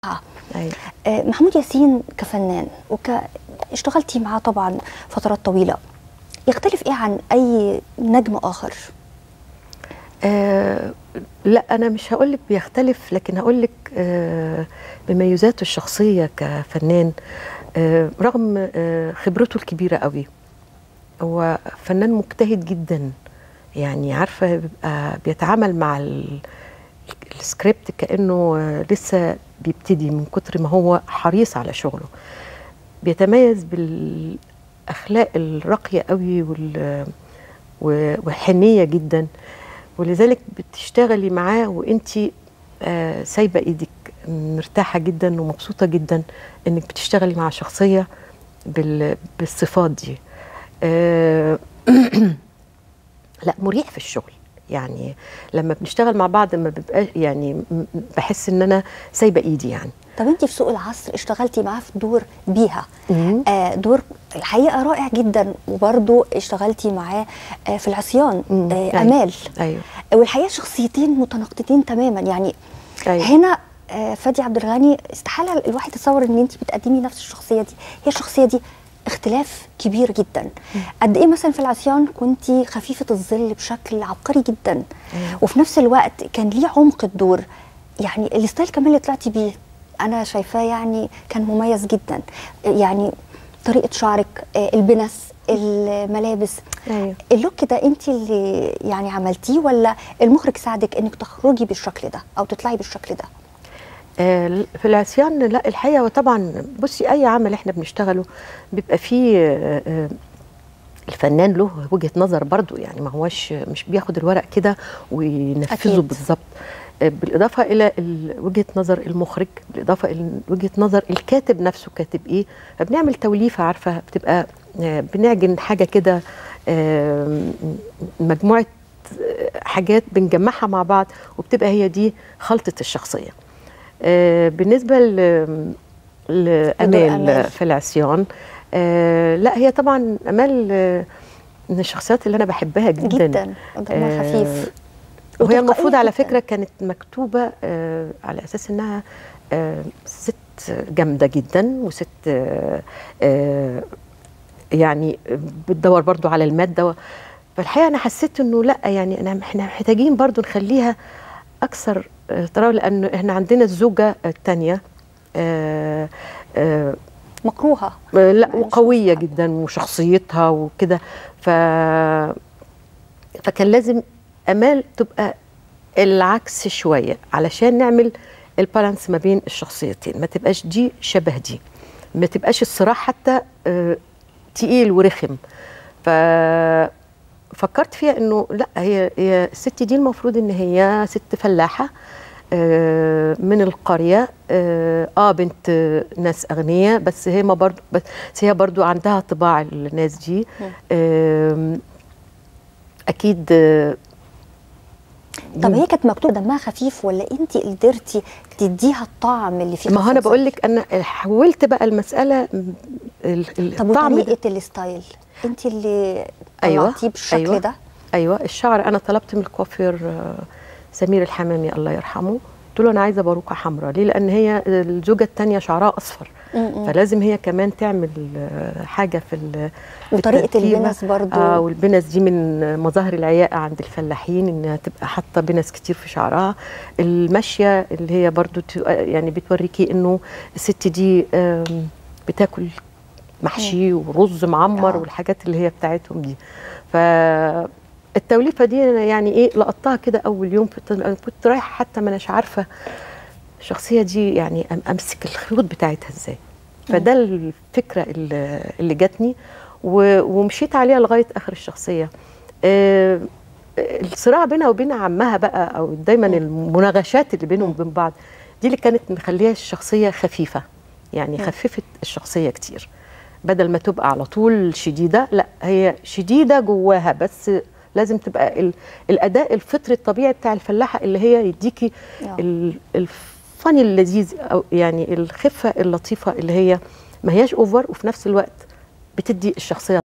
أيوة. آه، محمود ياسين كفنان وك اشتغلتي معاه طبعا فترات طويله يختلف ايه عن اي نجم اخر آه لا انا مش هقول لك بيختلف لكن هقول لك آه بميزاته الشخصيه كفنان آه رغم آه خبرته الكبيره قوي هو فنان مجتهد جدا يعني عارفه بيبقى بيتعامل مع ال- السكريبت كانه آه لسه بيبتدي من كتر ما هو حريص على شغله بيتميز بالاخلاق الراقيه قوي وال و- وحنيه جدا ولذلك بتشتغلي معاه وانت آه سايبه ايدك مرتاحه جدا ومبسوطه جدا انك بتشتغلي مع شخصيه بال بالصفات دي آه لا مريح في الشغل يعني لما بنشتغل مع بعض ما بيبقى يعني م- م- بحس ان انا سايبه ايدي يعني طب انت في سوق العصر اشتغلتي معاه في دور بيها آه دور الحقيقه رائع جدا وبرضه اشتغلتي معاه آه في العصيان مم. آه أيوة. امال ايوه والحقيقه شخصيتين متناقضتين تماما يعني أيوة. هنا آه، فادي عبد الغني استحاله الواحد يتصور ان انت بتقدمي نفس الشخصيه دي هي الشخصيه دي اختلاف كبير جدا قد ايه مثلا في العصيان كنت خفيفه الظل بشكل عبقري جدا أيوة. وفي نفس الوقت كان ليه عمق الدور يعني الستايل كمان اللي طلعتي بيه انا شايفاه يعني كان مميز جدا يعني طريقه شعرك آه، البنس الملابس أيوة. اللوك ده انت اللي يعني عملتيه ولا المخرج ساعدك انك تخرجي بالشكل ده او تطلعي بالشكل ده آه، في العصيان لا الحقيقه وطبعا بصي اي عمل احنا بنشتغله بيبقى فيه آه، آه، الفنان له وجهه نظر برضو يعني ما هوش مش بياخد الورق كده وينفذه أكيد. بالظبط آه، بالاضافه الى ال- وجهه نظر المخرج بالاضافه الى وجهه نظر الكاتب نفسه كاتب ايه فبنعمل توليفه عارفه بتبقى آه، بنعجن حاجه كده آه، مجموعه آه، حاجات بنجمعها مع بعض وبتبقى هي دي خلطه الشخصيه آه، بالنسبه ل- لامال أمال. في العصيان آه، لا هي طبعا امال آه، من الشخصيات اللي انا بحبها جدا جدا دمها آه، خفيف وهي وتلقائية المفروض على جداً. فكره كانت مكتوبه آه، على اساس انها آه، ست جامده جدا وست آه، آه، يعني بتدور برضو على الماده فالحقيقه انا حسيت انه لا يعني انا احنا محتاجين برضو نخليها اكثر آه، طراوه لانه احنا عندنا الزوجه الثانيه آه آه مكروهه لا يعني وقويه شخصية. جدا وشخصيتها وكده ف فكان لازم امال تبقى العكس شويه علشان نعمل البالانس ما بين الشخصيتين ما تبقاش دي شبه دي ما تبقاش الصراع حتى آه، تقيل ورخم ف فكرت فيها انه لا هي هي الست دي المفروض ان هي ست فلاحه آه، من القريه اه آه، بنت آه، ناس اغنياء بس هي ما برضو بس هي برضو عندها طباع الناس دي آم، اكيد آه، طب هي كانت مكتوبه دمها خفيف ولا انت قدرتي تديها الطعم اللي فيه ما هو انا خفة بقول لك انا حولت بقى المساله م- ال- ال- طب الطعم ده- وطريقه الستايل انت اللي أيوة، طلعتيه بالشكل أيوة. ده ايوه الشعر انا طلبت من الكوافير آه، سمير الحمامي الله يرحمه قلت له انا عايزه باروكه حمراء ليه لان هي الزوجه الثانيه شعرها اصفر م-م. فلازم هي كمان تعمل آه، حاجه في ال- في وطريقة التركيبة. البنس برضو. اه والبنس دي من مظاهر العياقه عند الفلاحين انها تبقى حاطه بنس كتير في شعرها الماشيه اللي هي برضو ت- يعني بتوريكي انه الست دي آم، بتاكل محشي ورز معمر آه. والحاجات اللي هي بتاعتهم دي ف التوليفه دي أنا يعني ايه لقطتها كده اول يوم كنت كنت رايحه حتى ما اناش عارفه الشخصيه دي يعني أم- امسك الخيوط بتاعتها ازاي فده الفكره اللي اللي جاتني و- ومشيت عليها لغايه اخر الشخصيه آه، الصراع بينها وبين عمها بقى او دايما المناغشات اللي بينهم وبين بعض دي اللي كانت مخليها الشخصيه خفيفه يعني خففت الشخصيه كتير بدل ما تبقى على طول شديده لا هي شديده جواها بس لازم تبقى ال- الاداء الفطري الطبيعي بتاع الفلاحه اللي هي يديكي آه. ال- الفن اللذيذ او يعني الخفه اللطيفه اللي هي ما هياش اوفر وفي نفس الوقت بتدي الشخصيه